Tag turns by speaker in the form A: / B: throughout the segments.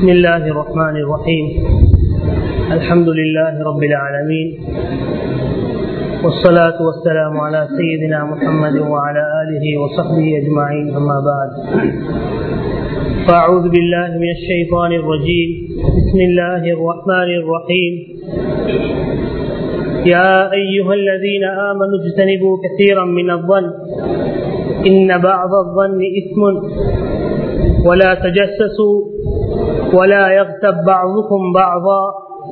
A: بسم الله الرحمن الرحيم الحمد لله رب العالمين والصلاة والسلام على سيدنا محمد وعلى آله وصحبه أجمعين أما بعد فأعوذ بالله من الشيطان الرجيم بسم الله الرحمن الرحيم يا أيها الذين آمنوا اجتنبوا كثيرا من الظن إن بعض الظن إثم ولا تجسسوا ولا يغتب بعضكم بعضا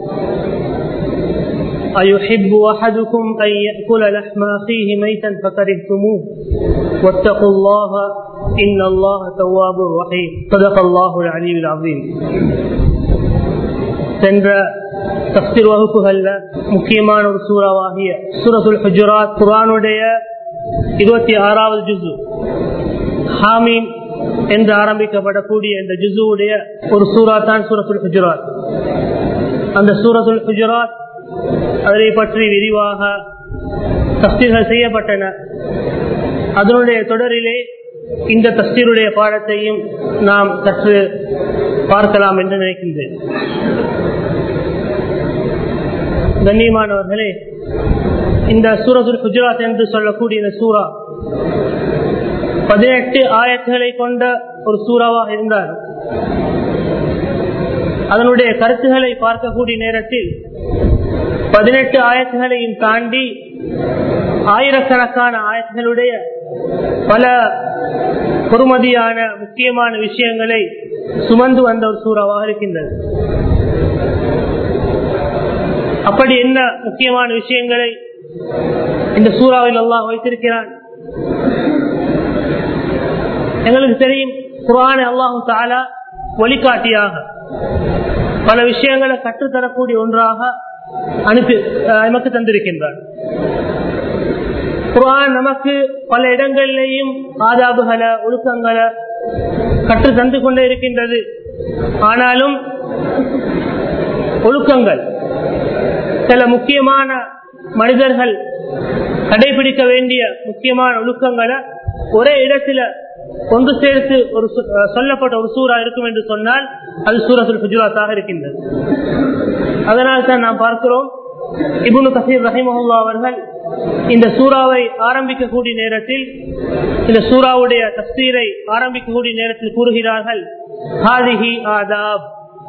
A: أيحب أحدكم أن يأكل لحم أخيه ميتا فكرهتموه واتقوا الله إن الله تواب رحيم صدق الله العلي العظيم சென்ற தப்சீர் வகுப்புகள்ல முக்கியமான ஒரு சூறாவாகிய சூரத்துல் ஹுஜராத் குரானுடைய இருபத்தி ஆறாவது ஜுசு ஹாமீம் என்று ஆரம்பிக்கப்படக்கூடிய இந்த ஜுசுவுடைய ஒரு சூறா தான் சூரத்துல் ஹுஜராத் அந்த சூரத்துல் ஹுஜராத் அதனை பற்றி விரிவாக தஸ்தீர்கள் செய்யப்பட்டன அதனுடைய தொடரிலே இந்த தஸ்தீருடைய பாடத்தையும் நாம் சற்று பார்க்கலாம் என்று நினைக்கின்றேன் கண்ணியமானவர்களே இந்த சூரத்துல் குஜராத் என்று சொல்லக்கூடிய இந்த சூறா பதினெட்டு ஆயத்துகளை கொண்ட ஒரு சூறாவாக இருந்தார் அதனுடைய கருத்துக்களை பார்க்கக்கூடிய நேரத்தில் பதினெட்டு ஆயத்துகளையும் தாண்டி ஆயிரக்கணக்கான ஆயத்துகளுடைய பல பொறுமதியான முக்கியமான விஷயங்களை சுமந்து வந்த ஒரு சூறாவாக இருக்கின்றது அப்படி என்ன முக்கியமான விஷயங்களை இந்த சூறாவில் எல்லாம் வைத்திருக்கிறான் எங்களுக்கு தெரியும் குரான் அல்லாஹு தாலா வழிகாட்டியாக பல விஷயங்களை கற்றுத்தரக்கூடிய ஒன்றாக அனுப்பி நமக்கு தந்திருக்கின்றார் குரான் நமக்கு பல இடங்களிலேயும் ஆதாபுகளை ஒழுக்கங்களை கற்று தந்து கொண்டே இருக்கின்றது ஆனாலும் ஒழுக்கங்கள் சில முக்கியமான மனிதர்கள் கடைபிடிக்க வேண்டிய முக்கியமான ஒழுக்கங்களை ஒரே இடத்துல ஒன்று சேர்த்து ஒரு சொல்லப்பட்ட ஒரு சூறா இருக்கும் என்று சொன்னால் அது சூரத்துல் குஜராத்தாக இருக்கின்றது அதனால் தான் நாம் பார்க்கிறோம் இபுனு கசீர் ரஹிமஹுல்லா அவர்கள் இந்த சூறாவை ஆரம்பிக்கக்கூடிய நேரத்தில் இந்த சூறாவுடைய தஸ்தீரை ஆரம்பிக்கக்கூடிய நேரத்தில் கூறுகிறார்கள் ஹாதிஹி ஆதாப்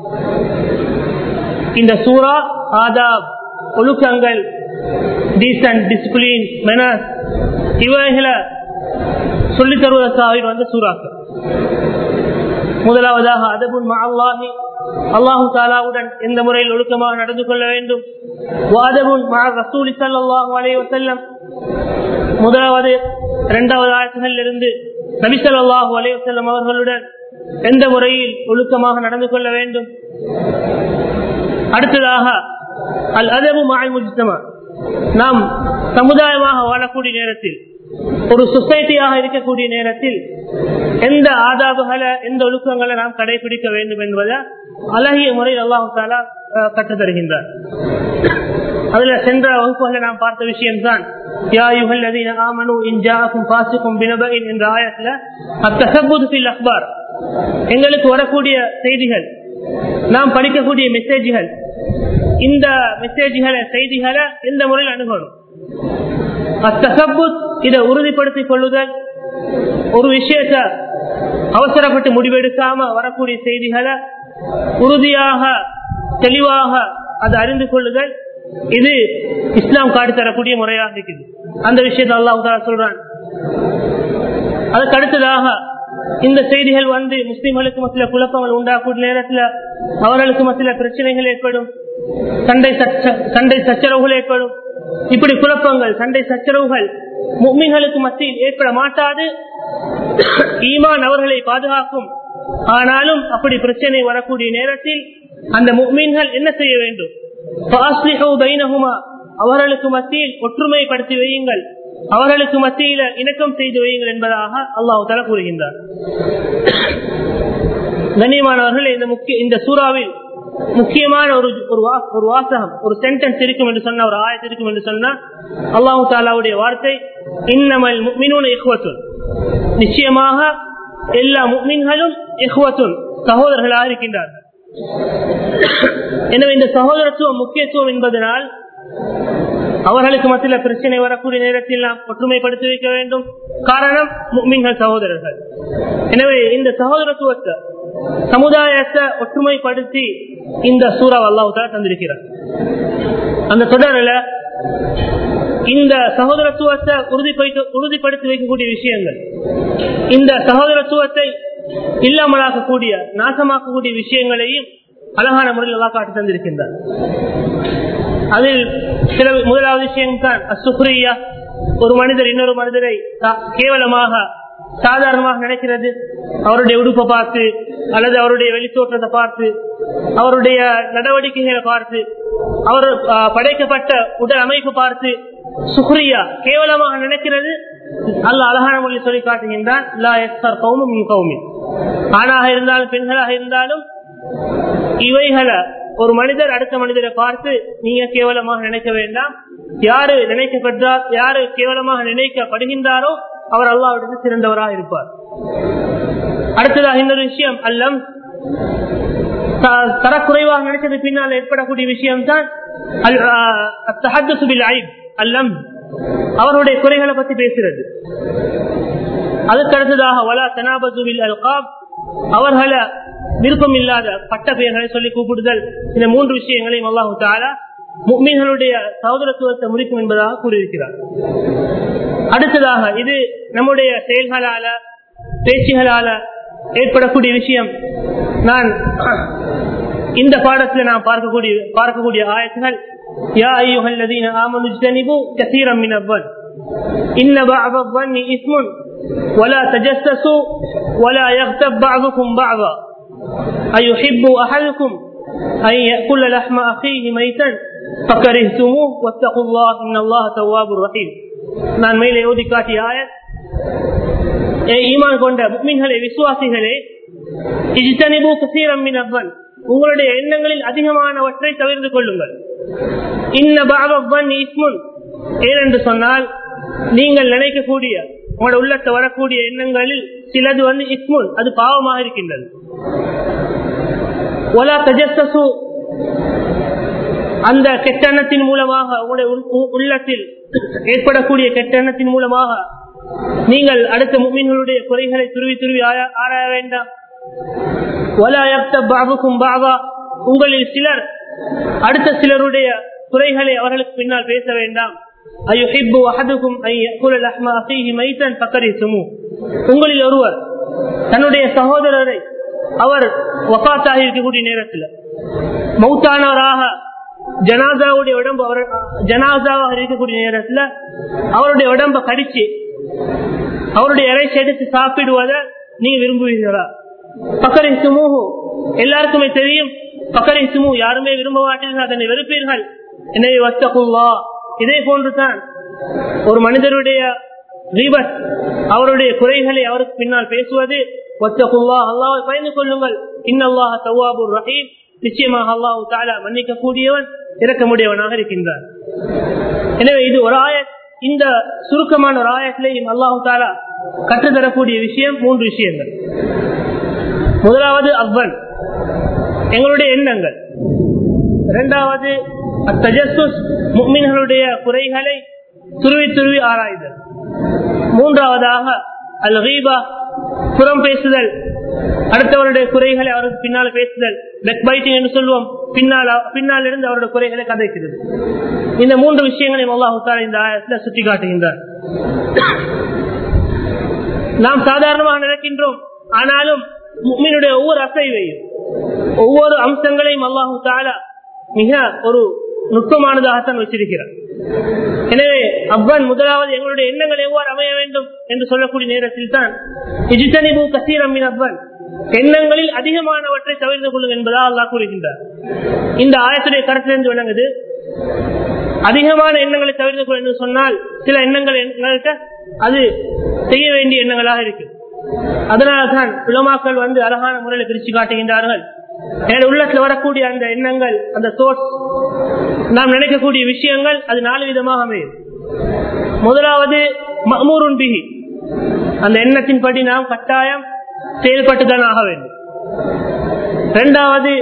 A: இந்த சூறா ஆதாப் ஒழுக்கங்கள் டீசன்ட் டிசிப்ளின் மெனஸ் இவைகளை சொல்லித் தருவதற்காக வந்த சூறாக்கள் முதலாவதாக அதபுன் அல்லாஹி அல்லாஹு தாலாவுடன் எந்த முறையில் ஒழுக்கமாக நடந்து கொள்ள வேண்டும் வாதபுன் ரசூலி சல்லாஹூ அலே வசல்லம் முதலாவது இரண்டாவது ஆயத்துகளில் இருந்து நபிசல்லாஹூ அலே வசல்லம் அவர்களுடன் எந்த முறையில் ஒழுக்கமாக நடந்து கொள்ள வேண்டும் அடுத்ததாக அல் அதபு மாய் முஜ்தமா நாம் சமுதாயமாக வாழக்கூடிய நேரத்தில் ஒரு சொசைட்டியாக இருக்கக்கூடிய நேரத்தில் எந்த ஆதாபுகளை எந்த ஒழுக்கங்களை நாம் கடைபிடிக்க வேண்டும் என்பதை அழகிய முறையில் அல்லாஹு தாலா கற்று தருகின்றார் அதுல சென்ற வகுப்புகளை நாம் பார்த்த விஷயம் தான் என்ற ஆயத்துல அக்பார் எங்களுக்கு வரக்கூடிய செய்திகள் நாம் படிக்கக்கூடிய மெசேஜ்கள் இந்த மெசேஜ்களை செய்திகளை எந்த முறையில் அணுகணும் அத்தகபுத் இதை உறுதிப்படுத்திக் கொள்ளுதல் ஒரு விஷயத்த அவசரப்பட்டு முடிவெடுக்காம வரக்கூடிய செய்திகளை உறுதியாக தெளிவாக அதை அறிந்து கொள்ளுதல் இது இஸ்லாம் காட்டி தரக்கூடிய முறையாக இருக்குது அந்த விஷயத்தை அல்லாஹ் சொல்றான் அதுக்கு அடுத்ததாக இந்த செய்திகள் வந்து முஸ்லிம்களுக்கு மத்திய குழப்பங்கள் உண்டாக்கூடிய நேரத்தில் அவர்களுக்கு மத்திய பிரச்சனைகள் ஏற்படும் சண்டை சண்டை சச்சரவுகள் ஏற்படும் இப்படி குழப்பங்கள் சண்டை சச்சரவுகள் மும்மிகளுக்கு மத்தியில் ஏற்பட மாட்டாது ஈமான் அவர்களை பாதுகாக்கும் ஆனாலும் அப்படி பிரச்சனை வரக்கூடிய நேரத்தில் அந்த முக்மீன்கள் என்ன செய்ய வேண்டும் அவர்களுக்கு மத்தியில் ஒற்றுமைப்படுத்தி வையுங்கள் அவர்களுக்கு மத்தியில இணக்கம் செய்து வையுங்கள் என்பதாக அல்லாஹு தலா கூறுகின்றார் கண்ணியமானவர்கள் இந்த முக்கிய இந்த சூறாவில் முக்கியமான ஒரு ஒரு வாசகம் ஒரு சென்டென்ஸ் இருக்கும் என்று சொன்ன ஒரு ஆயத்து இருக்கும் என்று சொன்னா அல்லாஹு தாலாவுடைய வார்த்தை இன்னமல் முக்மினூன் இஹ்வத்துன் நிச்சயமாக எல்லா முக்மின்களும் இஹ்வத்துன் சகோதரர்களாக இருக்கின்றார்கள் எனவே இந்த சகோதரத்துவம் முக்கியத்துவம் என்பதனால் அவர்களுக்கு மத்தியில் பிரச்சனை வரக்கூடிய நேரத்தில் நாம் ஒற்றுமைப்படுத்தி வைக்க வேண்டும் காரணம் முக்மீன்கள் சகோதரர்கள் எனவே இந்த சகோதரத்துவத்தை சமுதாயத்தை ஒற்றுமைப்படுத்தி இந்த சூறா அல்லாஹால தந்திருக்கிறார் அந்த தொடரில் இந்த சகோதரத்துவத்தை உறுதிப்படுத்த உறுதிப்படுத்தி வைக்கக்கூடிய விஷயங்கள் இந்த சகோதரத்துவத்தை இல்லாமலாக்கக்கூடிய நாசமாக்கக்கூடிய விஷயங்களையும் அழகான முறையில் அல்லா காட்டி தந்திருக்கின்றார் அதில் சில முதலாவது விஷயம் தான் அசுப்ரியா ஒரு மனிதர் இன்னொரு மனிதரை கேவலமாக சாதாரணமாக நினைக்கிறது அவருடைய உடுப்பை பார்த்து அல்லது அவருடைய வெளித்தோற்றத்தை பார்த்து அவருடைய நடவடிக்கைகளை பார்த்து அவர் படைக்கப்பட்ட உடல் அமைப்பு பார்த்து சுக்ரியா கேவலமாக நினைக்கிறது அல்ல அழகான மொழி சொல்லி காட்டுகின்றான் ஆணாக இருந்தாலும் பெண்களாக இருந்தாலும் இவைகளை ஒரு மனிதர் அடுத்த மனிதரை பார்த்து நீங்க கேவலமாக நினைக்க வேண்டாம் யாரு நினைக்கப்பட்டார் யாரு கேவலமாக நினைக்கப்படுகின்றாரோ அவர் அல்லாவிடத்தில் சிறந்தவராக இருப்பார் அடுத்ததாக இன்னொரு விஷயம் அல்லம் தரக்குறைவாக நினைச்சது பின்னால் ஏற்படக்கூடிய விஷயம் தான் அல்லம் அவருடைய குறைகளை பத்தி பேசுறது அதுக்கு அடுத்ததாக வலா தனாபதுவில் அல்காப் அவர்களை விருப்பம் இல்லாத பட்ட பெயர்களை சொல்லி கூப்பிடுதல் இந்த மூன்று விஷயங்களையும் அல்லாஹு தாலா மீன்களுடைய சகோதரத்துவத்தை முடிக்கும் என்பதாக கூறியிருக்கிறார் அடுத்ததாக இது நம்முடைய செயல்களால பேச்சுகளால ஏற்படக்கூடிய விஷயம் நான் இந்த பாடத்தில் நாம் பார்க்கக்கூடிய பார்க்கக்கூடிய ஆயத்துகள் يا أيها الذين آمنوا اجتنبوا كثيرا من الظن إن بعض الظن إثم ولا تجسسوا ولا يغتب بعضكم بعضا أيحب أحدكم أن يأكل لحم أخيه ميتا فكرهتموه واتقوا الله إن الله تواب رحيم நான் மேலே ஓதி காட்டிய ஆயத் ஈமான் கொண்ட முக்மீன்களே விசுவாசிகளே இஜ்தனிபு கசீரம் மின் அவ்வன் உங்களுடைய எண்ணங்களில் அதிகமானவற்றை தவிர்த்து கொள்ளுங்கள் இன்ன பாவன் இஸ்முன் ஏனென்று சொன்னால் நீங்கள் நினைக்கக்கூடிய உங்களோட உள்ளத்தை வரக்கூடிய எண்ணங்களில் சிலது வந்து இஸ்முன் அது பாவமாக இருக்கின்றது ஒலா தஜஸ்ஸு அந்த கெட்டெண்ணத்தின் மூலமாக உங்களுடைய உள்ளத்தில் ஏற்படக்கூடிய கெட்டெண்ணத்தின் மூலமாக நீங்கள் அடுத்த மீன்களுடைய குறைகளை துருவி துருவி ஆராய வேண்டாம் பாபுக்கும் பாபா உங்களில் சிலர் அடுத்த சிலருடைய குறைகளை அவர்களுக்கு பின்னால் பேச வேண்டாம் உங்களில் ஒருவர் தன்னுடைய சகோதரரை அவர் வபாத்தாக இருக்கக்கூடிய நேரத்தில் மௌத்தானவராக ஜனாதாவுடைய உடம்பு அவர் ஜனாதாவாக இருக்கக்கூடிய நேரத்தில் அவருடைய உடம்ப கடிச்சு அவருடைய இறைச்சி எடுத்து சாப்பிடுவதை நீங்க விரும்புவீர்களா பக்கரை சுமூகு எல்லாருக்குமே தெரியும் பக்கரை சுமு யாருமே விரும்ப மாட்டீர்கள் அதனை வெறுப்பீர்கள் எனவே வத்தகுல்லா இதே போன்றுதான் ஒரு மனிதருடைய ரீபத் அவருடைய குறைகளை அவருக்கு பின்னால் பேசுவது வத்தகுல்லா அல்லாவை பயந்து கொள்ளுங்கள் இன்னல்லாஹ தவாபுர் ரஹீம் நிச்சயமாக அல்லாஹு தாலா மன்னிக்க கூடியவன் இறக்க முடியவனாக இருக்கின்றான் எனவே இது ஒரு ஆயத் இந்த சுருக்கமான ஒரு ஆயத்திலையும் அல்லாஹு தாலா கற்றுத்தரக்கூடிய விஷயம் மூன்று விஷயங்கள் முதலாவது அவ்வன் எங்களுடைய எண்ணங்கள் இரண்டாவது அத்தஜஸ்துஸ் முக்மின்களுடைய குறைகளை துருவி துருவி ஆராய்தல் மூன்றாவதாக அல் ஹீபா புறம் பேசுதல் அடுத்தவருடைய குறைகளை அவருக்கு பின்னால் பேசுதல் பெக் பைட்டிங் என்று சொல்லுவோம் பின்னால் பின்னால் இருந்து அவருடைய குறைகளை கதைக்கிறது இந்த மூன்று விஷயங்களையும் அல்லாஹு இந்த ஆயத்தில் சுட்டி காட்டுகின்றார் நாம் சாதாரணமாக நினைக்கின்றோம் ஆனாலும் முக்மீனுடைய ஒவ்வொரு அசைவையும் ஒவ்வொரு அம்சங்களையும் அல்லாஹு தாலா மிக ஒரு நுட்பமானதாகத்தான் வச்சிருக்கிறார் எனவே அவ்வன் முதலாவது எங்களுடைய எண்ணங்கள் எவ்வாறு அமைய வேண்டும் என்று சொல்லக்கூடிய நேரத்தில் தான் இஜித்தனிபு கசீரமின் அவ்வன் எண்ணங்களில் அதிகமானவற்றை தவிர்த்து கொள்ளும் என்பதா அல்லாஹ் கூறுகின்றார் இந்த ஆயத்துடைய கருத்திலிருந்து விளங்குது அதிகமான எண்ணங்களை தவிர்த்து கொள் என்று சொன்னால் சில எண்ணங்கள் எங்கள்கிட்ட அது செய்ய வேண்டிய எண்ணங்களாக இருக்கு அதனால்தான் உலமாக்கள் வந்து அழகான முறையில் பிரிச்சு காட்டுகின்றார்கள் எனது உள்ளத்தில் வரக்கூடிய அந்த எண்ணங்கள் அந்த சோர்ஸ் நாம் நினைக்கக்கூடிய விஷயங்கள் அது நாலு விதமாக அமையும் முதலாவது மமூருன் பிகி அந்த எண்ணத்தின்படி நாம் கட்டாயம் செயல்பட்டுதான் ஆக வேண்டும் இரண்டாவது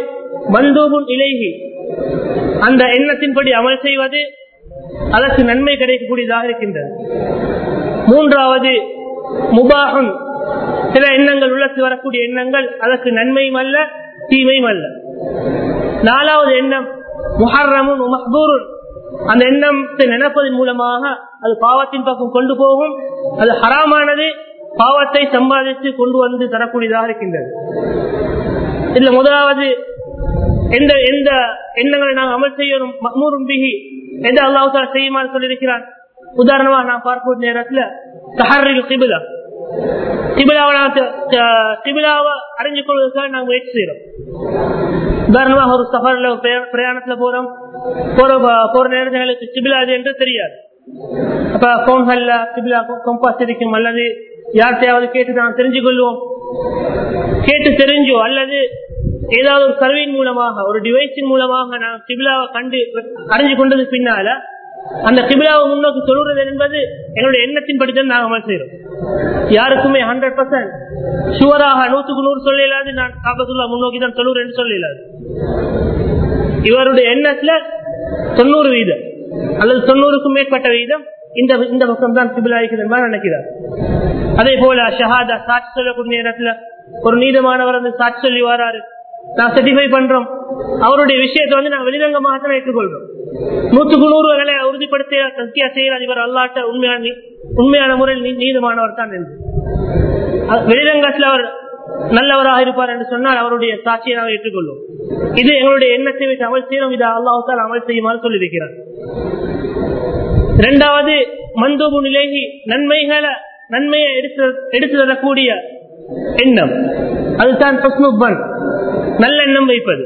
A: மந்தூபுன் இலேஹி அந்த எண்ணத்தின்படி அமல் செய்வது அதற்கு நன்மை கிடைக்கக்கூடியதாக இருக்கின்றது மூன்றாவது முபாகும் சில எண்ணங்கள் உள்ளத்து வரக்கூடிய எண்ணங்கள் அதற்கு நன்மையும் அல்ல தீமையும் அல்ல நாலாவது எண்ணம் முஹர்ரமும் மஹ்தூருன் அந்த எண்ணத்தை நினைப்பதன் மூலமாக அது பாவத்தின் பக்கம் கொண்டு போகும் அது ஹராமானது பாவத்தை சம்பாதித்து கொண்டு வந்து தரக்கூடியதாக இருக்கின்றது இதுல முதலாவது எந்த எந்த எண்ணங்களை நாம் அமல் செய்யணும் மஹ்மூரும் பிஹி எந்த அல்லாஹால செய்யுமாறு சொல்லியிருக்கிறான் உதாரணமா நான் பார்க்கும் நேரத்துல சஹரில் கிபிலா கிபிலாவை கிபிலாவை அறிஞ்சு கொள்வதற்காக நாங்கள் முயற்சி செய்யறோம் உதாரணமாக ஒரு சஃபர்ல பிரயாணத்துல போறோம் போற போற நேரங்களுக்கு கிபிலா அது என்று தெரியாது அப்ப போன்கள்ல கிபிலா கம்பாஸ் இருக்கும் அல்லது யார்கிட்டையாவது கேட்டு நான் தெரிஞ்சு கொள்வோம் கேட்டு தெரிஞ்சோ அல்லது ஏதாவது ஒரு கருவியின் மூலமாக ஒரு டிவைஸின் மூலமாக நான் கிபிலாவை கண்டு அறிஞ்சு கொண்டது பின்னால அந்த கிபிலாவை முன்னோக்கி சொல்றது என்பது எங்களுடைய எண்ணத்தின் படித்தான் நாங்கள் அமல் செய்யறோம் யாருக்குமே ஹண்ட்ரட் பர்சன்ட் ஷுவராக நூத்துக்கு நூறு சொல்ல இயலாது நான் காபத்துல்லா முன்னோக்கி தான் தொண்ணூறு என்று சொல்ல இயலாது இவருடைய எண்ணத்துல தொண்ணூறு வீதம் அல்லது தொண்ணூறுக்கும் மேற்பட்ட வீதம் இந்த இந்த பக்கம் தான் கிபிலா இருக்கிறது நினைக்கிறார் அதே போல ஷஹாதா சாட்சி சொல்லக்கூடிய நேரத்துல ஒரு நீதமானவர் வந்து சாட்சி சொல்லி வராரு நான் சர்டிஃபை பண்றோம் அவருடைய விஷயத்தை வந்து நாங்கள் வெளிரங்கமாக தான் ஏற்றுக்கொள்றோம் நூத்துக்கு நூறு வேலை உறுதிப்படுத்த தஸ்கியா செய்யற இவர் அல்லாட்ட உண்மையான உண்மையான முறையில் நீதமானவர் தான் என்று வெளிரங்கத்தில் அவர் நல்லவராக இருப்பார் என்று சொன்னால் அவருடைய சாட்சியை நாங்கள் ஏற்றுக்கொள்வோம் இது எங்களுடைய எண்ணத்தை வைத்து அமல் செய்யணும் இதை அல்லாஹால் அமல் செய்யுமாறு சொல்லியிருக்கிறார் இரண்டாவது மந்தோபு நிலைகி நன்மைகளை நன்மையை எடுத்து எடுத்து தரக்கூடிய எண்ணம் அதுதான் பஸ்முப்பன் நல்லெண்ணம் வைப்பது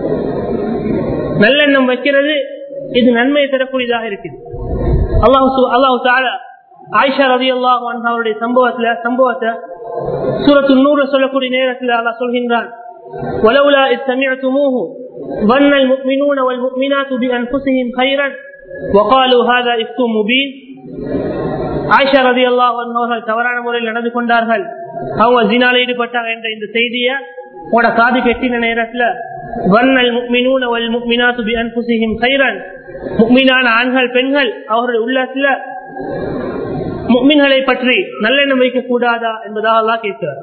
A: நல்லெண்ணம் வைக்கிறது இது நன்மையை தரக்கூடியதாக இருக்குது அல்லாஹு அல்லாஹு தாலா ஆயிஷா ரவி அல்லாஹ் அவருடைய சம்பவத்துல சம்பவத்தை சூரத்து நூறு சொல்லக்கூடிய நேரத்தில் அல்லாஹ் சொல்கின்றான் ولولا إذ سمعتموه ظن المؤمنون والمؤمنات بأنفسهم خيرا وقالوا هذا إفك مبين ஆயிஷா ரதி அல்லாஹ் அவர்கள் தவறான முறையில் நடந்து கொண்டார்கள் அவங்க ஜினால ஈடுபட்டாங்க என்ற இந்த செய்திய உட காது கெட்டின நேரத்துல வன்னல் முக்மினூன வல் முக்மினாத்து பி அன்புசிஹிம் கைரன் முக்மினான ஆண்கள் பெண்கள் அவர்களுடைய உள்ளத்துல முக்மின்களை பற்றி நல்லெண்ணம் வைக்க கூடாதா என்பதாக அல்லாஹ் கேட்கிறார்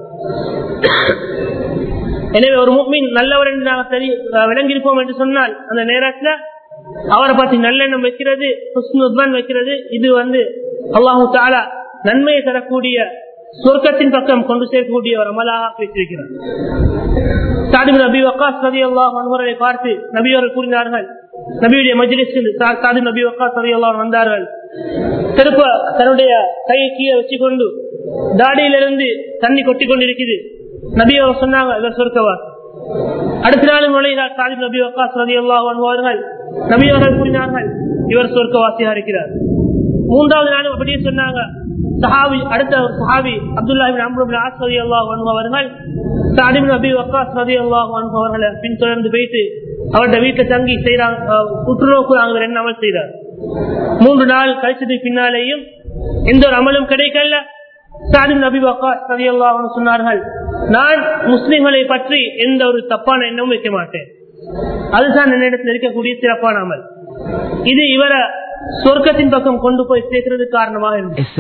A: எனவே ஒரு முக்மின் நல்லவர் என்று நாங்கள் தெரிய விளங்கியிருப்போம் என்று சொன்னால் அந்த நேரத்துல அவரை பற்றி நல்லெண்ணம் வைக்கிறது வைக்கிறது இது வந்து அல்லாஹு தாலா நன்மையை தரக்கூடிய சொர்க்கத்தின் பக்கம் கொண்டு சேர்க்கக்கூடிய ஒரு அமலாக வைத்திருக்கிறார் சாதிபு நபி வக்காஸ் நபி அல்லாஹ் அன்பர்களை பார்த்து நபியவர்கள் கூறினார்கள் நபியுடைய மஜ்லிஸில் சாதி நபி வக்காஸ் நபி அல்லாஹ் வந்தார்கள் திருப்ப தன்னுடைய கையை கீழே வச்சுக்கொண்டு தாடியிலிருந்து தண்ணி கொட்டி கொண்டிருக்குது நபி அவர் சொன்னாங்க இவர் சொர்க்கவார் அடுத்த நாள் நுழைகிறார் சாதிப் நபி வக்காஸ் நபி அல்லாஹ் அன்பவர்கள் நபி அவர்கள் கூறினார்கள் இவர் சொர்க்கவாசியாக இருக்கிறார் மூன்றாவது நாளும் அப்படியே சொன்னாங்க சஹாபி அடுத்த ஒரு சஹாபி அப்துல்லாஹிபின் அம்ருபின் ஆஸ் ரதி அல்லாஹ் அவர்கள் சாதிபின் நபி வக்காஸ் ரதி அல்லாஹ் அவர்களை பின்தொடர்ந்து போயிட்டு அவருடைய வீட்டில் தங்கி செய்யறாங்க உற்றுநோக்கு நாங்கள் ரெண்டு அமல் செய்தார் மூன்று நாள் கழிச்சதுக்கு பின்னாலேயும் எந்த ஒரு அமலும் கிடைக்கல சாதிப் நபி வக்காஸ் ரதி அல்லாஹ் சொன்னார்கள் நான் முஸ்லிம்களை பற்றி எந்த ஒரு தப்பான எண்ணமும் வைக்க மாட்டேன் அதுதான் என்னிடத்தில் இருக்கக்கூடிய சிறப்பான அமல் இது இவரை சொர்க்கத்தின் பக்கம் கொண்டு போய் சேர்க்கிறது காரணமாக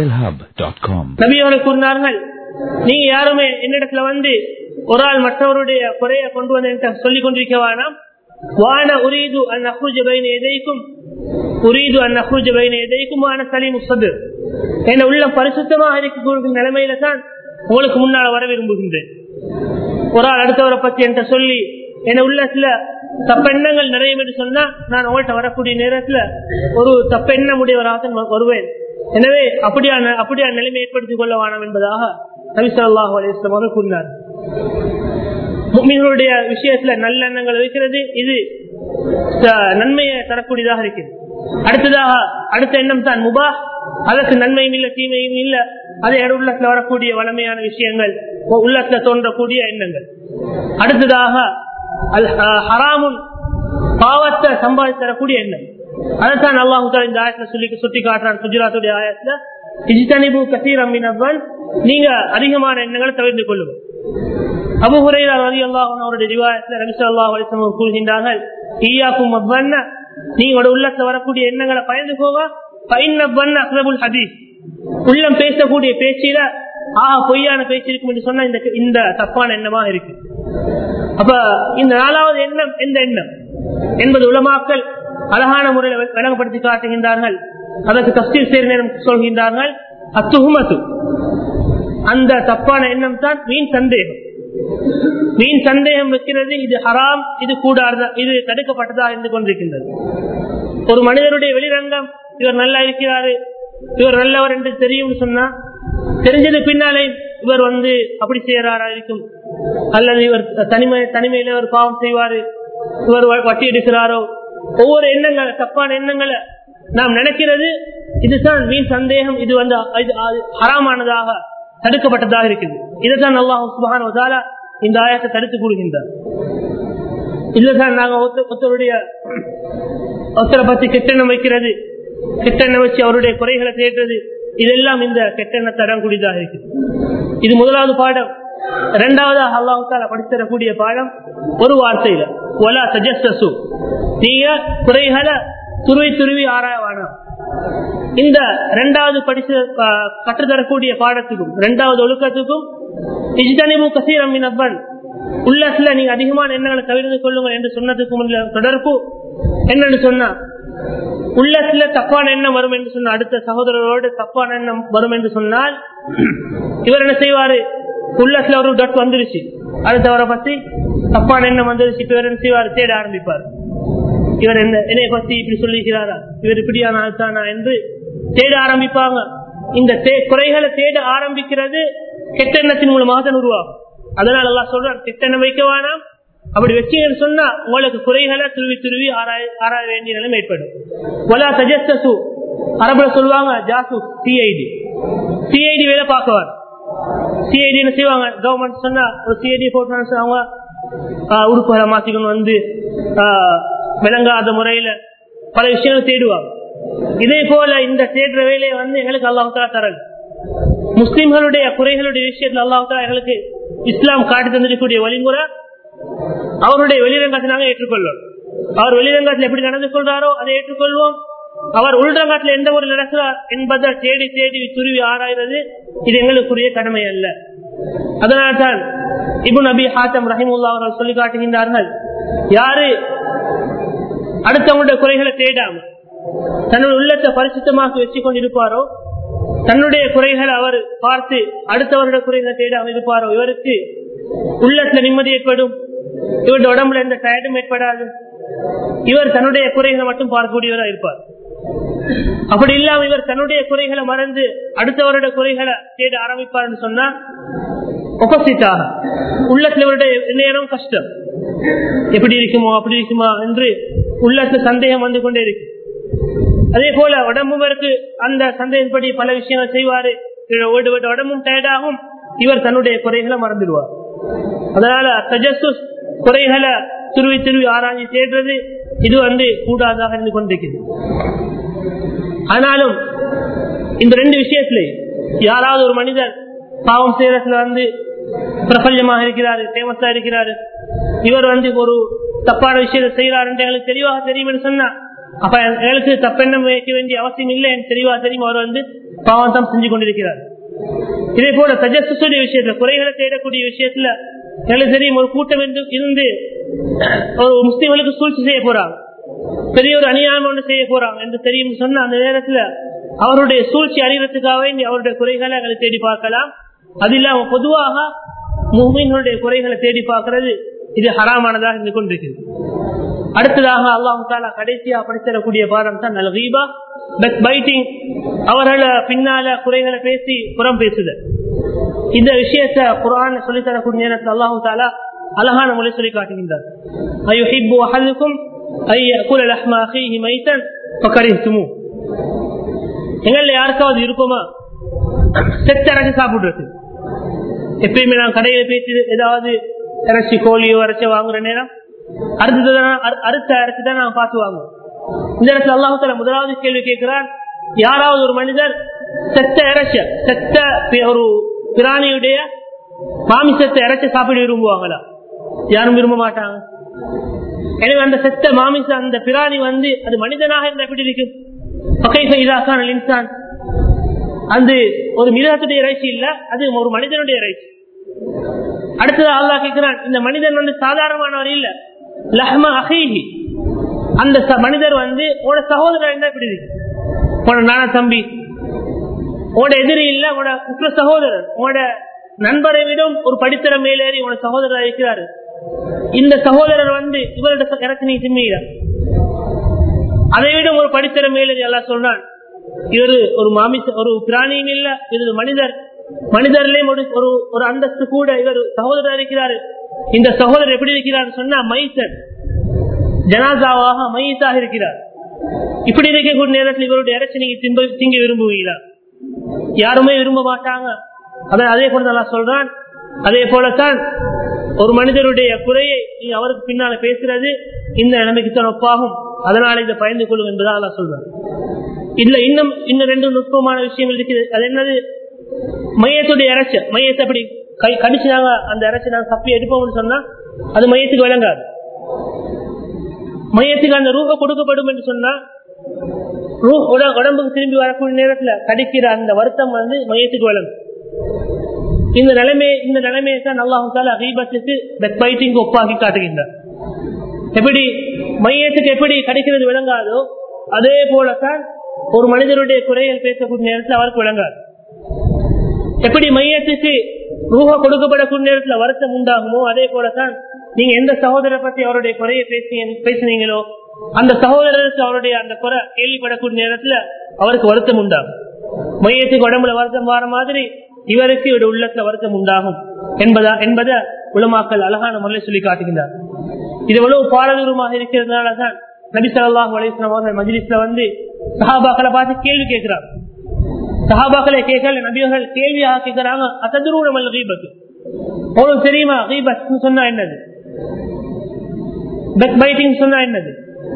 A: நபி அவர்கள் கூறினார்கள் நீங்க யாருமே என்னிடத்துல வந்து ஒரு ஆள் மற்றவருடைய குறைய கொண்டு வந்து சொல்லிக் கொண்டிருக்க வேணாம் வான உரீது அன் அஹ்ருஜ பைன எதைக்கும் உரீது அன் அஹ்ருஜ பைன எதைக்கும் வான சலீம் சது என் உள்ள பரிசுத்தமாக இருக்கக்கூடிய நிலைமையில தான் உங்களுக்கு முன்னால் வர விரும்புகின்றேன் ஒரு ஆள் அடுத்தவரை பத்தி என்கிட்ட சொல்லி என உள்ளத்துல தப்பெண்ணங்கள் நிறைய என்று சொன்னா நான் உங்கள்கிட்ட வரக்கூடிய நேரத்துல ஒரு தப்பெண்ணம் உடையவராக வருவேன் எனவே அப்படியான அப்படியான நிலைமை ஏற்படுத்திக் கொள்ள வேணாம் என்பதாக நபிசல்லாஹு அலிஸ்லாம் அவர்கள் கூறினார் முக்மீன்களுடைய விஷயத்துல நல்லெண்ணங்கள் வைக்கிறது இது நன்மையை தரக்கூடியதாக இருக்கிறது அடுத்ததாக அடுத்த எண்ணம் தான் முபா அதற்கு நன்மையும் இல்ல தீமையும் இல்ல அதே உள்ளத்துல வரக்கூடிய வளமையான விஷயங்கள் உள்ளத்துல தோன்றக்கூடிய எண்ணங்கள் அடுத்ததாக ஹராமுன் பாவத்தை சம்பாதித்து தரக்கூடிய எண்ணம் அதைத்தான் அல்லாஹு இந்த ஆயத்துல சொல்லி சுட்டி காட்டுறான் குஜராத்துடைய ஆயத்துல இஜித்தனிபு கசீர் அம்மினவன் நீங்க அதிகமான எண்ணங்களை தவிர்த்து கொள்ளுங்க அபுஹுரைரா ரவி அல்லாஹ் அவருடைய ரிவாயத்தில் ரவிசா அல்லாஹ் அலிசம் கூறுகின்றார்கள் ஈயாக்கும் அவ்வண்ண நீங்களோட உள்ளத்துல வரக்கூடிய எண்ணங்களை பயந்து போக பைன் அக்ரபுல் ஹதீஸ் உள்ளம் பேசக்கூடிய பேச்சில ஆஹா பொய்யான பேச்சு இருக்கும் என்று சொன்னா இந்த இந்த தப்பான எண்ணமாக இருக்கு அப்ப இந்த நாலாவது எண்ணம் எந்த எண்ணம் என்பது உலமாக்கள் அழகான முறையில் விளங்கப்படுத்தி காட்டுகின்றார்கள் அதற்கு தஸ்தீர் சேர் நேரம் சொல்கின்றார்கள் அத்துகுமத்து அந்த தப்பான எண்ணம் தான் மீன் சந்தேகம் மீன் சந்தேகம் வைக்கிறது இது ஹராம் இது கூடாத இது தடுக்கப்பட்டதா இருந்து கொண்டிருக்கின்றது ஒரு மனிதருடைய வெளிரங்கம் இவர் நல்லா இருக்கிறாரு இவர் நல்லவர் என்று தெரியும் சொன்னா தெரிஞ்சது பின்னாலே இவர் வந்து அப்படி செய்யறாரா இருக்கும் அல்லது இவர் தனிமை தனிமையில ஒரு பாவம் செய்வாரு இவர் வட்டி எடுக்கிறாரோ ஒவ்வொரு எண்ணங்கள் தப்பான எண்ணங்களை நாம் நினைக்கிறது இதுதான் வீண் சந்தேகம் இது வந்து ஹராமானதாக தடுக்கப்பட்டதாக இருக்குது இதுதான் அல்லாஹ் சுபஹான வதாலா இந்த ஆயத்தை தடுத்து கூறுகின்றார் இதுதான் நாங்க ஒருத்தருடைய ஒருத்தரை பத்தி கெட்டெண்ணம் வைக்கிறது கெட்டெண்ணம் வச்சு அவருடைய குறைகளை தேடுறது இதெல்லாம் இந்த கெட்டெண்ணத்தை இடக்கூடியதாக இருக்குது இது முதலாவது பாடம் இரண்டாவதாக அல்லாஹால படித்தரக்கூடிய பாடம் ஒரு வார்த்தையில ஒலா சஜஸ்டசு நீங்க குறைகளை துருவி துருவி ஆராயவானா இந்த இரண்டாவது படிச்ச கற்றுத்தரக்கூடிய பாடத்துக்கும் இரண்டாவது ஒழுக்கத்துக்கும் இஜ்தனிபு கசீரம் மினப்பன் உள்ளத்துல நீங்க அதிகமான எண்ணங்களை தவிர்த்து கொள்ளுங்கள் என்று சொன்னதுக்கு முன்ன தொடர்பு என்னன்னு சொன்னா உள்ளத்துல தப்பான எண்ணம் வரும் என்று சொன்ன அடுத்த சகோதரரோடு தப்பான எண்ணம் வரும் என்று சொன்னால் இவர் என்ன செய்வாரு உள்ளத்துல ஒரு டட் வந்துருச்சு அடுத்தவரை பத்தி தப்பான எண்ணம் வந்துருச்சு இவர் என்ன செய்வாரு தேட ஆரம்பிப்பார் இவர் என்ன என்னை பத்தி இப்படி சொல்லிக்கிறாரா இவர் இப்படியான ஆள்தானா என்று தேட ஆரம்பிப்பாங்க இந்த குறைகளை தேட ஆரம்பிக்கிறது கெட்ட எண்ணத்தின் மூலமாக தான் உருவாகும் அதனால எல்லாம் சொல்றார் கெட்ட எண்ணம் வைக்க வேணாம் அப்படி வச்சீங்கன்னு சொன்னா உங்களுக்கு குறைகளை துருவி துருவி ஆராய ஆராய வேண்டிய நிலைமை ஏற்படும் ஒலா சஜஸ்டசு அரபுல சொல்லுவாங்க ஜாசு சிஐடி சிஐடி வேலை பார்க்குவார் சிஐடி என்ன செய்வாங்க கவர்மெண்ட் சொன்னா ஒரு சிஐடி போட்டு அவங்க உறுப்புகளை மாத்திக்கணும் வந்து விளங்காத முறையில பல விஷயங்கள் தேடுவாங்க இதே போல இந்த தேடுற வேலையை வந்து எங்களுக்கு அல்லாஹால தரல் முஸ்லிம்களுடைய குறைகளுடைய விஷயத்துல அல்லாஹால எங்களுக்கு இஸ்லாம் காட்டி தந்திருக்கக்கூடிய வழிமுறை அவருடைய வெளிரங்கத்தை நாங்கள் ஏற்றுக்கொள்வோம் அவர் வெளிரங்கத்தில் எப்படி நடந்து கொள்றாரோ அதை ஏற்றுக்கொள்வோம் அவர் உள்ரங்கத்தில் எந்த ஒரு நடக்கிறார் என்பதை தேடி தேடி துருவி ஆராய்வது இது எங்களுக்குரிய கடமை அல்ல அதனால்தான் இபு நபி ஹாத்தம் ரஹிமுல்லா அவர்கள் சொல்லி காட்டுகின்றார்கள் யாரு அடுத்தவங்களுடைய குறைகளை தேடாம தன்னுடைய உள்ளத்தை பரிசுத்தமாக வச்சு கொண்டிருப்பாரோ தன்னுடைய குறைகளை அவர் பார்த்து அடுத்தவருடைய குறைகளை தேடாமல் இருப்பாரோ இவருக்கு உள்ளத்துல நிம்மதி ஏற்படும் இவருடைய உடம்புல எந்த டயர்டும் ஏற்படாது இவர் தன்னுடைய குறைகளை மட்டும் பார்க்கக்கூடியவராக இருப்பார் அப்படி இல்லாம இவர் தன்னுடைய குறைகளை மறந்து அடுத்தவருடைய குறைகளை தேட ஆரம்பிப்பார்னு சொன்னா ஒப்பசித்தாக உள்ளத்துல இவருடைய நேரம் கஷ்டம் எப்படி இருக்குமோ அப்படி இருக்குமா என்று உள்ளத்துல சந்தேகம் வந்து கொண்டே இருக்கு அதே போல உடம்பும் இருக்கு அந்த சந்தேகப்படி பல விஷயங்கள் செய்வாரு உடம்பும் டயர்டாகும் இவர் தன்னுடைய குறைகளை மறந்துடுவார் அதனால தஜசு குறைகளை துருவி துருவி ஆராய்ச்சி தேடுறது இது வந்து கூடாதாக இருந்து கொண்டிருக்கிறது ஆனாலும் இந்த ரெண்டு விஷயத்துல யாராவது ஒரு மனிதர் பாவம் செய்யறதுல வந்து பிரபல்யமாக இருக்கிறாரு ஃபேமஸா இருக்கிறாரு இவர் வந்து ஒரு தப்பான விஷயத்தை செய்யறாரு எங்களுக்கு தெளிவாக தெரியும் சொன்னா அப்ப எங்களுக்கு தப்பெண்ணம் வைக்க வேண்டிய அவசியம் இல்லை எனக்கு தெளிவாக தெரியும் அவர் வந்து பாவம் தான் செஞ்சு கொண்டிருக்கிறார் இதே போல சஜஸ்டுடைய விஷயத்துல குறைகளை தேடக்கூடிய விஷயத்துல எங்களுக்கு தெரியும் ஒரு கூட்டம் இருந்து ஒரு முஸ்லீம்களுக்கு சூழ்ச்சி செய்ய போறாங்க பெரிய ஒரு அநியாயம் ஒன்று செய்ய போறாங்க என்று தெரியும் சொன்ன அந்த நேரத்துல அவருடைய சூழ்ச்சி அறிகிறதுக்காக அவருடைய குறைகளை எங்களை தேடி பார்க்கலாம் அது இல்லாம பொதுவாக முகமீன்களுடைய குறைகளை தேடி பார்க்கிறது இது ஹராமானதாக இருந்து கொண்டிருக்கிறது அடுத்ததாக அல்லாஹு தாலா கடைசியா படித்தரக்கூடிய பாடம் தான் நல்கீபா பெட் பைட்டிங் அவர்களை பின்னால குறைகளை பேசி புறம் பேசுதல் இந்த விஷயத்த குரான் சொல்லி தரக்கூடிய நேரத்தில் அல்லாஹு தாலா அழகான மொழி சொல்லி காட்டுகின்றார் ஐயுஹிப்பு அஹதுக்கும் ஐயகுல லஹ்மா அஹீஹி மைத்தன் ஃபகரிஹ்துமு எங்கள்ல யாருக்காவது இருக்குமா செத்த இறச்சி சாப்பிடுறது எப்பயுமே நான் கடையில பேசி ஏதாவது இறைச்சி கோழியோ இறைச்சி வாங்குற நேரம் அறுத்ததான் அறுத்த இறைச்சி தான் நான் பார்த்து வாங்குவோம் இந்த இடத்துல அல்லாஹால முதலாவது கேள்வி கேட்கிறான் யாராவது ஒரு மனிதர் செத்த இறைச்ச செத்த ஒரு பிராணியுடைய மாமிசத்தை இறைச்சி சாப்பிட விரும்புவாங்களா யாரும் விரும்ப மாட்டாங்க எனவே அந்த செத்த மாமிச அந்த பிராணி வந்து அது மனிதனாக இருந்தா எப்படி இருக்கும் பகைஃப இதாக்கான இன்சான் அது ஒரு மிருகத்துடைய இறைச்சி இல்ல அது ஒரு மனிதனுடைய இறைச்சி அடுத்தது அல்லாஹ் கேட்கிறான் இந்த மனிதன் வந்து சாதாரணமானவர் இல்ல லஹ்ம அஹீஹி அந்த ச- மனிதர் வந்து உன சகோதரர் என்ன இப்படி இருக்கு உன நான தம்பி உன்னோட எதிரி இல்ல உன உற்ற சகோதரர் உன்னோட நண்பரை விடம் ஒரு படித்தர மேலேறி உன சகோதரர் இருக்கிறாரு இந்த சகோதரர் வந்து இவரோட இறக்கு நீ தின்னுகிற அதை விட ஒரு படித்தர மேலேறி எல்லாம் சொல்றான் இவர் ஒரு மாமிச ஒரு பிராணியும் இல்ல இது மனிதர் மனிதர்லயும் ஒரு ஒரு ஒரு அந்தஸ்து கூட இவர் சகோதரர் இருக்கிறாரு இந்த சகோதரர் எப்படி இருக்கிறார் சொன்னா மைசர் ஜனாசாவாக மையத்தாக இருக்கிறார் இப்படி இருக்கக்கூடிய நேரத்தில் இவருடைய இறைச்சி நீங்க திம்ப திங்க விரும்புவீங்களா யாருமே விரும்ப மாட்டாங்க அதான் அதே போல நான் சொல்றான் அதே போலத்தான் ஒரு மனிதருடைய குறையை நீ அவருக்கு பின்னால பேசுறது இந்த நிலைமைக்கு தான் ஒப்பாகும் அதனால இதை பயந்து கொள்ளும் என்பதாக நான் சொல்றேன் இதுல இன்னும் இன்னும் ரெண்டு நுட்பமான விஷயங்கள் இருக்குது அது என்னது மையத்துடைய இறைச்சி மையத்தை அப்படி கை கடிச்சு நாங்க அந்த இறைச்சி நாங்க தப்பி எடுப்போம்னு சொன்னா அது மையத்துக்கு விளங்காது மையத்துக்கு அந்த ரூப கொடுக்கப்படும் என்று சொன்னா ரூ- உட- உடம்புக்கு திரும்பி வரக்கூடிய நேரத்துல கடிக்கிற அந்த வருத்தம் வந்து மையத்துக்கு வழங்கும் இந்த நிலைமை இந்த நிலைமையை தான் அல்லாஹால அகீபத்துக்கு பெட்பைட்டிங் ஒப்பாக்கி காட்டுகின்றார் எப்படி மையத்துக்கு எப்படி கிடைக்கிறது விளங்காதோ அதே போலத்தான் ஒரு மனிதருடைய குறைகள் பேசக்கூடிய நேரத்தில் அவருக்கு விளங்காது எப்படி மையத்துக்கு ரூபா கொடுக்கப்படக்கூடிய நேரத்தில் வருத்தம் உண்டாகுமோ அதே போலத்தான் நீங்க எந்த சகோதரரை பத்தி அவருடைய குறையை பேசி பேசினீங்களோ அந்த சகோதரருக்கு அவருடைய அந்த குறை கேள்விப்படக்கூடிய நேரத்துல அவருக்கு வருத்தம் உண்டாகும் மையத்துக்கு உடம்புல வருத்தம் வர மாதிரி இவருக்கு இவருடைய உள்ளத்துல வருத்தம் உண்டாகும் என்பதா என்பதை உலமாக்கள் அழகான முறையில் சொல்லி காட்டுகின்றார் இது எவ்வளவு பாரதூரமாக இருக்கிறதுனாலதான் நபி ஸல்லல்லாஹு அலைஹி வஸல்லம் அவர்கள் மஜ்லிஸ்ல வந்து சஹாபாக்களை பார்த்து கேள்வி கேட்கிறார் சஹாபாக்களை கேட்கல நபியர்கள் கேள்வியாக கேட்கிறாங்க அசதுரூரமல் கீபத்து உங்களுக்கு தெரியுமா கீபத் சொன்னா என்னது பெக் பைட்டிங் சொன்னா என்னது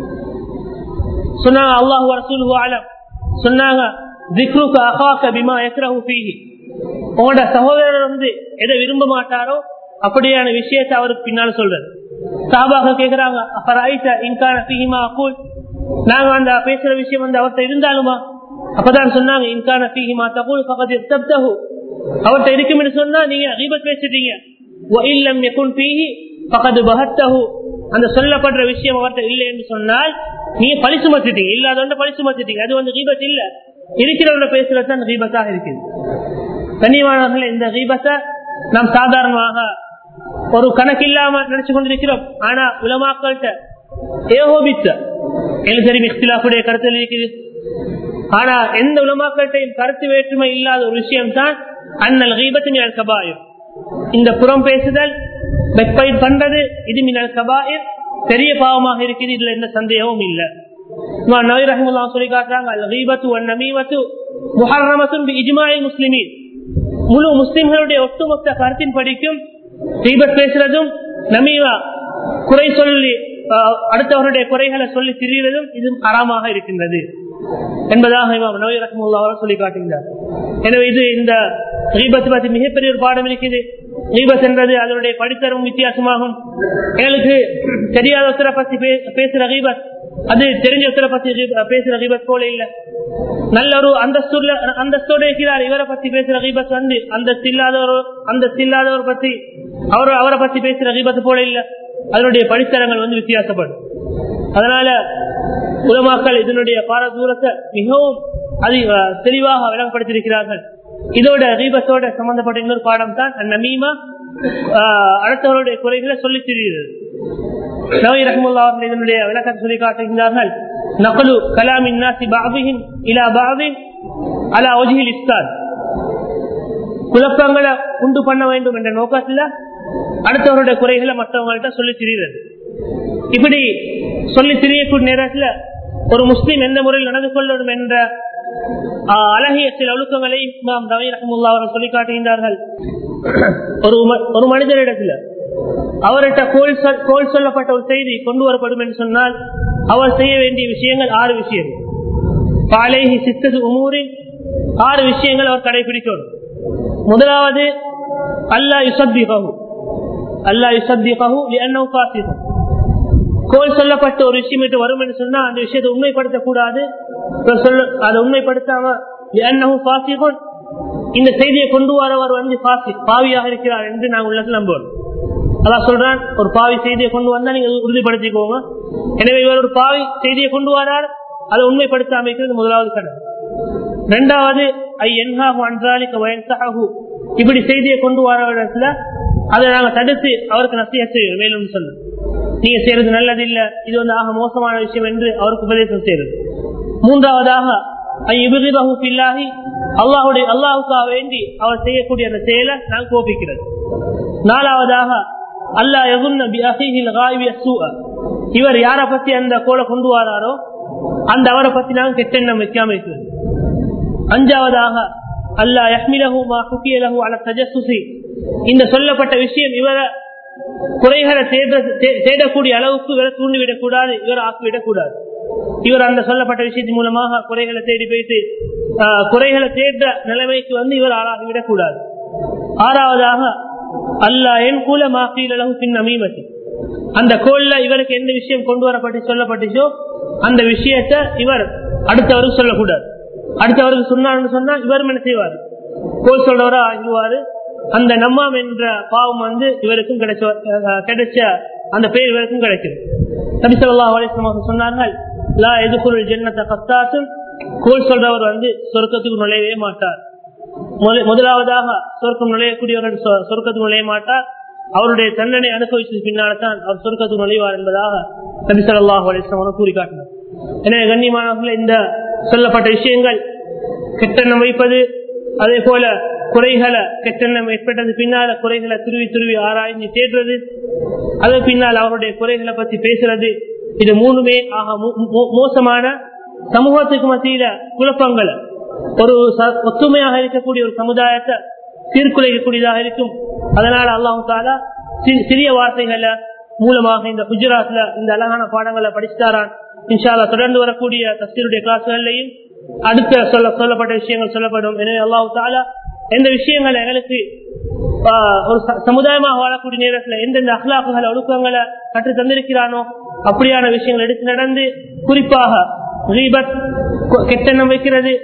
A: சொன்னாங்க அல்லாஹு ரசூலுஹு அலம் சொன்னாங்க ذِكْرُكَ أَخَاكَ بِمَا يَكْرَهُ فِيهِ உங்களோட சகோதரர் வந்து எதை விரும்ப மாட்டாரோ அப்படியான விஷயத்தை அவருக்கு பின்னால சொல்றாரு சாபாக கேக்குறாங்க அபராயிட்ட இன்கான ஃபீஹிமா அகூல் நாங்க அந்த பேசுற விஷயம் வந்து அவர்கிட்ட இருந்தாலுமா அப்பதான் சொன்னாங்க இன்கான ஃபீஹிமா தகூல் ஃபகத் இஸ்தப்தஹு அவர்கிட்ட இருக்கும்னு சொன்னா நீங்க கீபத் பேசிட்டீங்க وَإِلَّمْ يَكُنْ فِيهِ فَقَدْ بَهَتَّهُ அந்த சொல்லப்படுற விஷயம் அவர்கிட்ட இல்லை என்று சொன்னால் நீங்க பழி சுமத்திட்டீங்க இல்லாதவண்ட பழி சுமத்திட்டீங்க அது வந்து கீபத் இல்ல இருக்கிறவங்க பேசுறதுதான் கீபத்தாக இருக்குது கண்ணியமானவர்கள் இந்த கீபத்தை நாம் சாதாரணமாக ஒரு கணக்கு இல்லாம நினைச்சு கொண்டிருக்கிறோம் ஆனா உலமாக்கள்கிட்ட ஏகோபித்த எனக்கு தெரியும் இஃப்திலாஃபுடைய கருத்தில் இருக்குது ஆனா எந்த உலமாக்கள்கிட்டையும் கருத்து வேற்றுமை இல்லாத ஒரு விஷயம் தான் அண்ணல் கீபத்தின் கபாயம் இந்த புறம் பேசுதல் வெப்பைட் பண்றது இது மினல் கபாயிர் பெரிய பாவமாக இருக்குது இதுல எந்த சந்தேகமும் இல்ல இமாம் நபி ரஹ்மத்துல்லாஹி சொல்லி காட்டுறாங்க அல் கீபத்து வன் நமீமத்து முஹர்ரமத்துன் பி இஜ்மாஇல் முஸ்லிமீன் முழு முஸ்லிம்களுடைய ஒட்டுமொத்த கருத்தின் படிக்கும் தீபத் பேசுறதும் நமீவா குறை சொல்லி அஹ், அடுத்தவருடைய குறைகளை சொல்லி திரிவதும் இது அறமாக இருக்கின்றது என்பதாக இமாம் நபி ரஹ்மத்துல்லாஹி அவர்கள் சொல்லி காட்டுகிறார் எனவே இது இந்த கீபத் பற்றி மிகப்பெரிய ஒரு பாடம் இருக்குது கீபத் என்றது அதனுடைய படித்தரும் வித்தியாசமாகும் எங்களுக்கு தெரியாத ஒருத்தரை பத்தி பே- பேசுற கீபத் அது தெரிஞ்ச ஒருத்தரை பத்தி கீப- பேசுற கீபத் போல இல்ல நல்ல ஒரு அந்தஸ்துள்ள அந்தஸ்தோட இருக்கிறார் இவரை பத்தி பேசுற கீபத் வந்து அந்தஸ்து இல்லாதவர் அந்தஸ்து இல்லாதவர் பத்தி அவர் அவரை பத்தி பேசுற கீபத்து போல இல்ல அதனுடைய படித்தரங்கள் வந்து வித்தியாசப்படும் அதனால உலமாக்கள் இதனுடைய பாரதூரத்தை மிகவும் அதி அஹ், தெளிவாக விளங்கப்படுத்தியிருக்கிறார்கள் இதோட தீபத்தோட சம்பந்தப்பட்ட இன்னொரு பாடம் தான் அந்நமீமா ஆஹ், அடுத்தவருடைய குறைகளை சொல்லித் தெரிகிறது நவி ரஹமுல்லா அவர்கள் இதனுடைய விளக்கத்தை சொல்லி காட்டுகிறார்கள் நகலு கலாமின் நாசி பாபின் இலா பாபின் அலா ஒஜிஹில் இஸ்தாத் குழப்பங்களை உண்டு பண்ண வேண்டும் என்ற நோக்கத்துல அடுத்தவருடைய குறைகளை மற்றவங்கள்ட்ட சொல்லி திரிகிறது இப்படி சொல்லி திரியக்கூடிய நேரத்துல ஒரு முஸ்லீம் எந்த முறையில் நடந்து கொள்ளணும் என்ற ஆஹ், அழகிய சில ஒழுக்கங்களை இமாம் ரவி ரஹமுல்லா அவர்கள் சொல்லி காட்டுகின்றார்கள் ஒரு ம- ஒரு மனிதரிடத்துல அவர்கிட்ட கோல் சொல்- கோல் சொல்லப்பட்ட ஒரு செய்தி கொண்டு வரப்படும் என்று சொன்னால் அவர் செய்ய வேண்டிய விஷயங்கள் ஆறு விஷயங்கள் பாலேஹி சித்தது உமூரில் ஆறு விஷயங்கள் அவர் கடைபிடிக்கணும் முதலாவது அல்லா யுசத்திகஹு அல்லா யுசத்திகஹு லிஅன்னஹு ஃபாசிகன் கோல் சொல்லப்பட்ட ஒரு விஷயம் என்று வரும் என்று சொன்னா அந்த விஷயத்தை உண்மைப்படுத்தக்கூடாது சொல்ல அதை உண்மைப்படுத்தாம லிஅன்னஹு ஃபாசிகன் இந்த செய்தியை கொண்டு வரவர் வந்து பாசி பாவியாக இருக்கிறார் என்று நாங்கள் உள்ளத்தில் நம்புவோம் அதான் சொல்றான் ஒரு பாவி செய்தியை கொண்டு வந்தா நீங்க உறுதிப்படுத்திக்கோங்க எனவே இவர் ஒரு பாவி செய்தியை கொண்டு வரார் அதை உண்மைப்படுத்தாம இருக்கிறது முதலாவது கடமை ரெண்டாவது ஐ என்ஹாஹு அன்றாலிக்க வயன்சாஹு இப்படி செய்தியை கொண்டு வர இடத்துல அதை நாங்க தடுத்து அவருக்கு நசிய செய்வோம் மேலும் சொல்லு நீங்க செய்யறது நல்லது இல்ல இது வந்து ஆக மோசமான விஷயம் என்று அவருக்கு உபதேசம் செய்யறது மூன்றாவதாக பில்லாகி அல்லாஹுடைய அல்லாஹுக்காக வேண்டி அவர் செய்யக்கூடிய அந்த செயலை நான் கோபிக்கிறது நாலாவதாக அல்லா இவர் யார பத்தி அந்த கோலை கொண்டு வராரோ அந்த அவரை பத்தி நாங்க கெட்டெண்ணம் வைக்காம இருக்கிறது அஞ்சாவதாக அல்லா யஹ்மிலஹுமா குக்கியலஹு அல தஜசுசி இந்த சொல்லப்பட்ட விஷயம் இவரை குறைகளை தேட தேடக்கூடிய அளவுக்கு இவரை தூண்டிவிடக் கூடாது இவரை ஆக்கிவிடக் கூடாது இவர் அந்த சொல்லப்பட்ட விஷயத்தின் மூலமாக குறைகளை தேடி போயிட்டு குறைகளை தேடுற நிலைமைக்கு வந்து இவர் ஆளாகிவிடக் கூடாது ஆறாவதாக அல்லா என் கூல மாக்கீழளவு பின் அமீமதி அந்த கோல்ல இவருக்கு எந்த விஷயம் கொண்டு வரப்பட்டு சொல்லப்பட்டுச்சோ அந்த விஷயத்த இவர் அடுத்தவருக்கு சொல்லக்கூடாது அடுத்தவருக்கு சொன்னார்னு சொன்னா இவரும் என்ன செய்வார் கோல் சொல்றவரா ஆகிடுவாரு அந்த நம்மாம் என்ற பாவம் வந்து இவருக்கும் கிடைச்ச கிடைச்ச அந்த பெயர் இவருக்கும் கிடைக்குது நபிசல்லா அலிஸ்லமாக சொன்னார்கள் லா எதுக்குள் ஜென்னத்தை கத்தாசும் கோல் சொல்றவர் வந்து சொர்க்கத்துக்கு நுழையவே மாட்டார் முதலாவதாக சொர்க்கம் நுழையக்கூடியவர்கள் சொர்க்கத்துக்கு நுழைய மாட்டார் அவருடைய தண்டனை அனுபவிச்சது பின்னால்தான் அவர் சொர்க்கத்துக்கு நுழைவார் என்பதாக நபிசல்லாஹ் அலிஸ்லாம் கூறி காட்டினார் எனவே கண்ணியமானவர்கள் இந்த சொல்லப்பட்ட விஷயங்கள் கெட்டெண்ணம் வைப்பது அதே போல குறைகளை கெட்டெண்ணம் ஏற்பட்டது பின்னால குறைகளை துருவி துருவி ஆராய்ந்து தேடுறது அது பின்னால் அவருடைய குறைகளை பத்தி பேசுறது இது மூணுமே ஆக மோசமான சமூகத்துக்கு மத்தியில குழப்பங்களை ஒரு ஒத்துமையாக இருக்கக்கூடிய ஒரு சமுதாயத்தை சீர்குலைக்கக்கூடியதாக இருக்கும் அதனால அல்லாஹு தாலா சிறிய வார்த்தைகள மூலமாக இந்த குஜராத்ல இந்த அழகான பாடங்களை படிச்சுட்டாரான் இன்ஷால்லா தொடர்ந்து வரக்கூடிய தஸ்தீருடைய கிளாஸ்கள்லையும் அடுத்த சொல்ல சொல்லப்பட்ட விஷயங்கள் சொல்லப்படும் எனவே அல்லாஹு தாலா எந்த விஷயங்கள் எங்களுக்கு ஒரு சமுதாயமாக வாழக்கூடிய நேரத்தில் எந்தெந்த அஹ்லாக்குகளை ஒழுக்கங்களை கற்று தந்திருக்கிறானோ அப்படியான விஷயங்கள் எடுத்து நடந்து குறிப்பாக கெட்டெண்ணம் வைக்கிறது